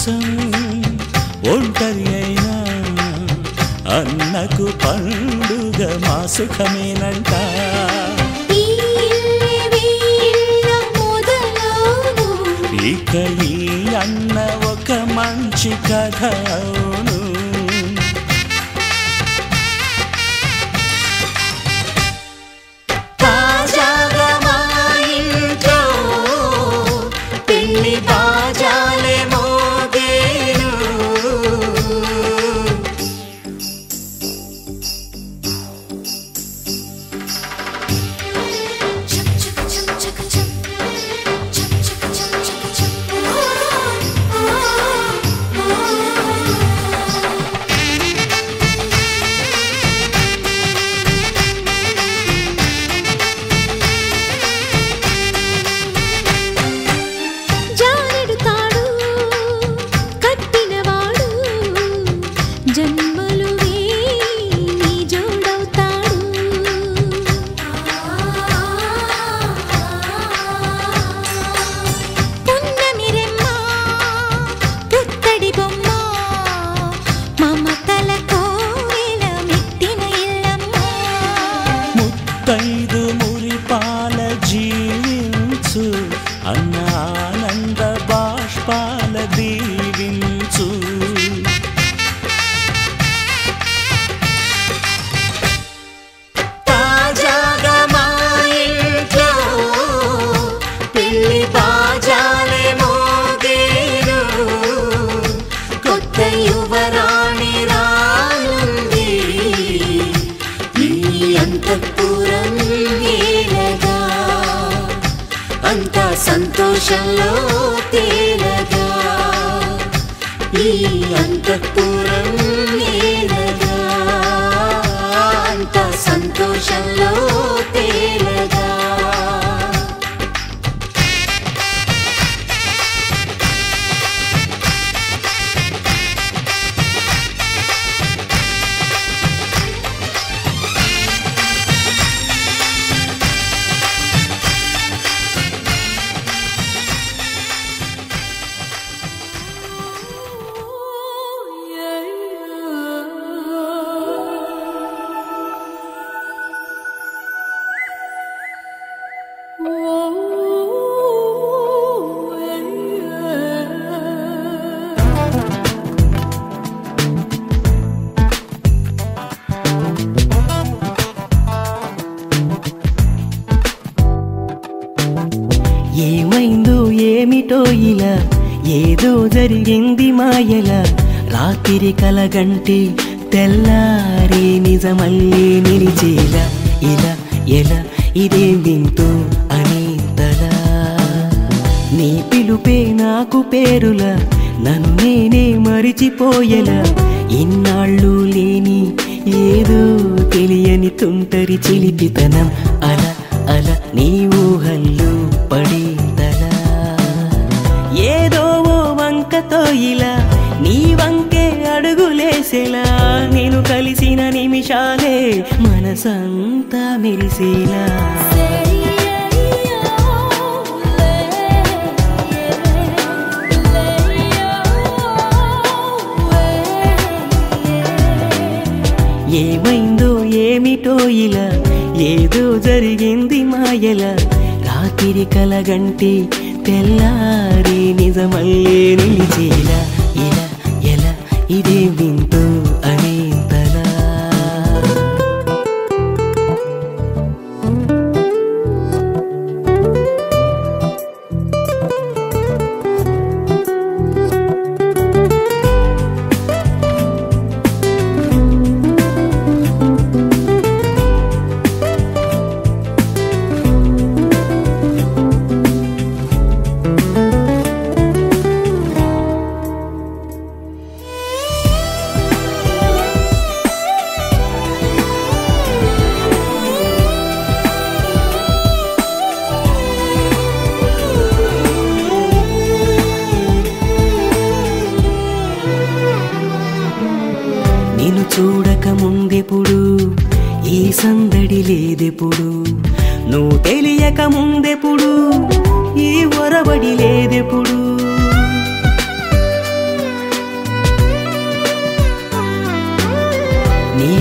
కోసం ఒంటరి అయినా అన్నకు పండుగ మా సుఖమేనంట ఈ ఇల్లే వీళ్ళ మొదలవును ఇక ఈ అన్న ఒక మంచి కథ అవును తాజాగా మా ఇంట్లో పెళ్లి బాజాలే మోగేను చం చక చం చక చం చం చక చం చక చం జానెడు తాడు కట్టినవాడు జన్మలు నీ జోడవుతాడు పున్నమిరెమ్మ పుత్తడి బొమ్మ మమతల కోవెల మెట్టిన ఇల్లమ్మ ముత్తైదు మురిపాల జీవించు అన్న ఆనంద బాష్పాల దీవించు తాజాగా మా ఇంట్లో పెళ్లి బాజాలే మోగేను కొత్త యువరాణి రానుంది ఈ అంతఃపురం ఏలగా అంతా సంతోషంలో తేలగా ఈ అంతఃపురం ఏలగా అంతా సంతోషంలో తేలగా ఏమైందో ఏమిటో ఇలా ఏదో జరిగింది మాయల రాత్రి కలగంటి తెల్లారి నిజమల్లే నిలిచేలా ఇలా ఎలా ఇదే వింటూ అని తలా నీ పిలుపే నాకు పేరులా నన్ను నేనే మరిచిపోయేలా ఇన్నాళ్ళు లేని ఏదో తెలియని తుంటరి చిలిపితనం అలా అలా నీ ఊహల్లో పడేదలా ఏదో ఓ వంకతో ఇలా నీ వంకే అడుగులేసేలా నేను కలిసిన నిమిషాలే మనసంతా మెరిసేలా ఏమైందో ఏమిటో ఇలా ఏదో జరిగింది మాయల రాత్రి కలగంటి తెల్లారి నిజమల్లే నిలిచేలా ఇలా ఎలా ఇదే వింటూ అనేంతలా నిన్ను చూడక ముందెప్పుడు ఈ సందడి లేదెప్పుడు నువ్వు తెలియక ముందెప్పుడు ఈ ఒరబడి లేదెప్పుడు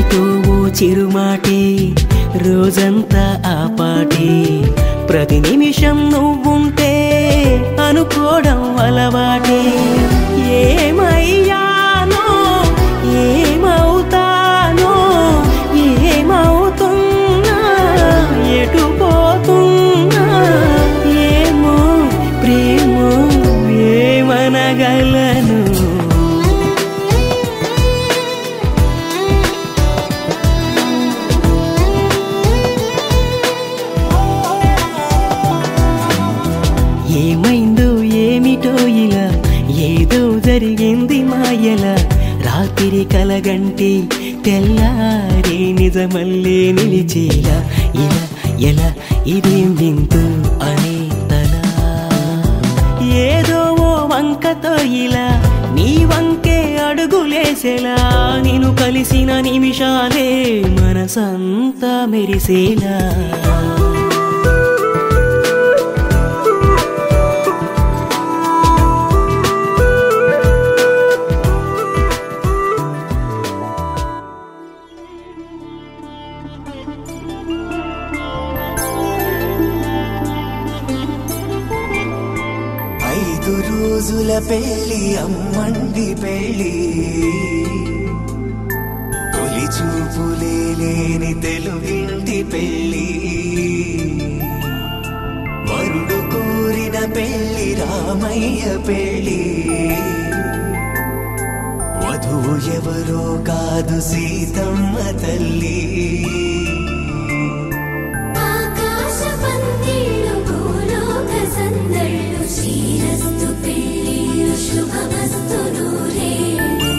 నీతో ఓ చిరుమాటే రోజంతా ఆ పాటే ప్రతి నిమిషం నువ్వుంటే అనుకోవడం అలవాటే ఏమయ్యానో ఏమవుతానో ఏమవుతున్నా ఎటు పోతున్నా ఏమో ప్రేమ ఏమనగలను ఏమైందో ఏమిటో ఇలా ఏదో జరిగింది మాయల రాత్రి కలగంటి తెల్లారే నిజమల్లే నిలిచేలా ఇలా ఎలా ఇదేం వింతు అనే తలా ఏదో ఓ వంకతో ఇలా నీ వంకే అడుగులేసేలా నేను కలిసిన నిమిషాలే మనసంతా మెరిసేలా ఐదు రోజుల పెళ్లి అమ్మండి పెళ్లి తొలి చూపులే లేని తెలుగింటి పెళ్లి వరుడు కోరిన పెళ్లి రామయ్య పెళ్లి వధువు ఎవరో కాదు సీతమ్మ తల్లి ఆకాశ పందిళ్ళు భూలోక సందళ్ళు శ్రీరస్తు పెళ్ళిళ్ళు శుభమస్తు నూరేళ్ళు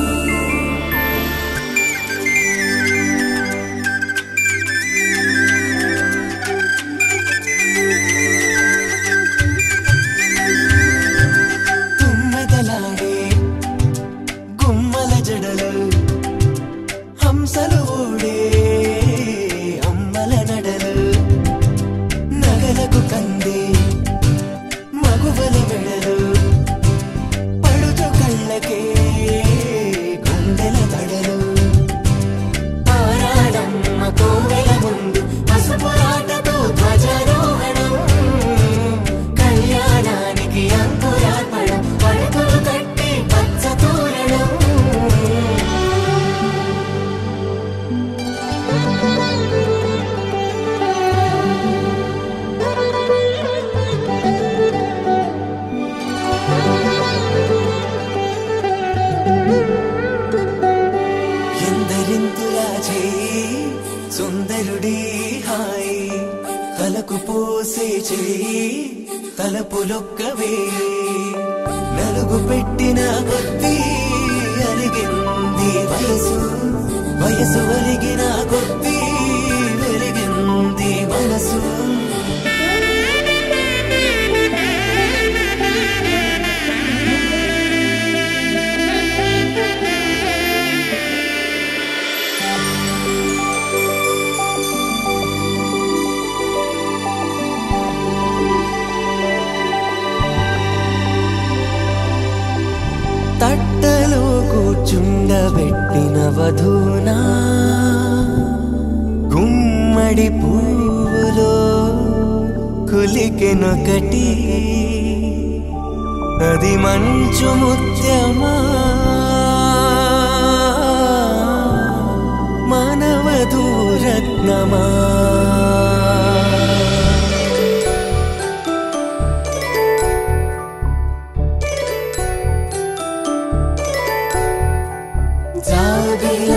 తుమ్మెదలాడే గుమ్మల జడలు హంసలు ఊడే అమ్మల నడలు నగలకు కంది మగువల మెడలు పడుచు కళ్ళకే గుండెల దడలు ఆరాడమ్మ కోవెల ముందు పసుపురాటతో ధ్వజారోహణం కళ్యాణానికి అంకురార్పణం పడకలు కట్టి పచ్చ తోరణం ఎందరింతులా చేయి సుందరుడి హాయి తలకు పోసే చేయి తలపులొక్కవే నలుగు పెట్టిన కొద్దీ అలిగింది వయసు వయసు ఒలిగిన కొద్దీ వెలిగింది మనసు తట్టలో కూర్చుండబెట్టిన వధూనా గుమ్మడి పువ్వులో కులికెనొకటి అది మంచు ముత్యమా మానవధూరత్నమా జాబిల